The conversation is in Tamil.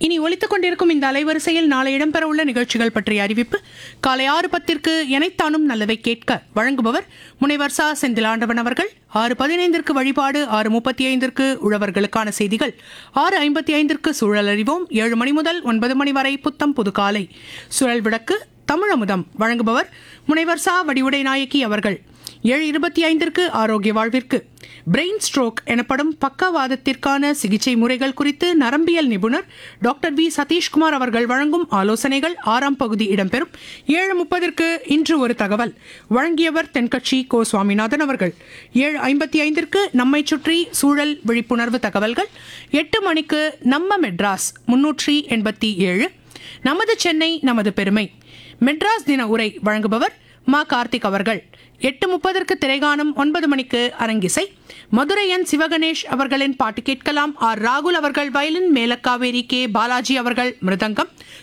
இனி ஒலித்துக் கொண்டிருக்கும் இந்த அலைவரிசையில் நாளை இடம்பெறவுள்ள நிகழ்ச்சிகள் பற்றிய அறிவிப்பு காலை ஆறு பத்திற்கு எனைத்தானும் நல்லவை கேட்க வழங்குபவர் முனைவர் சா செந்திலாண்டவன் அவர்கள் ஆறு பதினைந்திற்கு வழிபாடு ஆறு முப்பத்தி ஐந்திற்கு உழவர்களுக்கான செய்திகள் ஆறு ஐம்பத்தி ஐந்திற்கு சூழல் அறிவோம் ஏழு மணி முதல் ஒன்பது மணி வரை புத்தம் புது காலை சுழல் விளக்கு தமிழமுதம் வழங்குபவர் முனைவர் சா வடிவுடை நாயக்கி அவர்கள் ஏழு இருபத்தி ஐந்திற்கு ஆரோக்கிய வாழ்விற்கு பிரெயின் ஸ்ட்ரோக் எனப்படும் பக்கவாதத்திற்கான சிகிச்சை முறைகள் குறித்து நரம்பியல் நிபுணர் டாக்டர் வி சதீஷ்குமார் அவர்கள் வழங்கும் ஆலோசனைகள் ஆறாம் பகுதி இடம்பெறும் ஏழு முப்பதற்கு இன்று ஒரு தகவல் வழங்கியவர் தென்கட்சி கோ சுவாமிநாதன் அவர்கள் ஏழு ஐம்பத்தி ஐந்திற்கு நம்மை சுற்றி சூழல் விழிப்புணர்வு தகவல்கள் எட்டு மணிக்கு நம்ம மெட்ராஸ் முன்னூற்றி எண்பத்தி ஏழு நமது சென்னை நமது பெருமை மெட்ராஸ் தின உரை வழங்குபவர் மா கார்த்திக் அவர்கள் எட்டு முப்பதற்கு திரைகாணும் ஒன்பது மணிக்கு அரங்கிசை மதுரை என் சிவகணேஷ் அவர்களின் பாட்டு கேட்கலாம் ஆர் ராகுல் அவர்கள் வயலின் மேலக்காவேரி கே பாலாஜி அவர்கள் மிருதங்கம்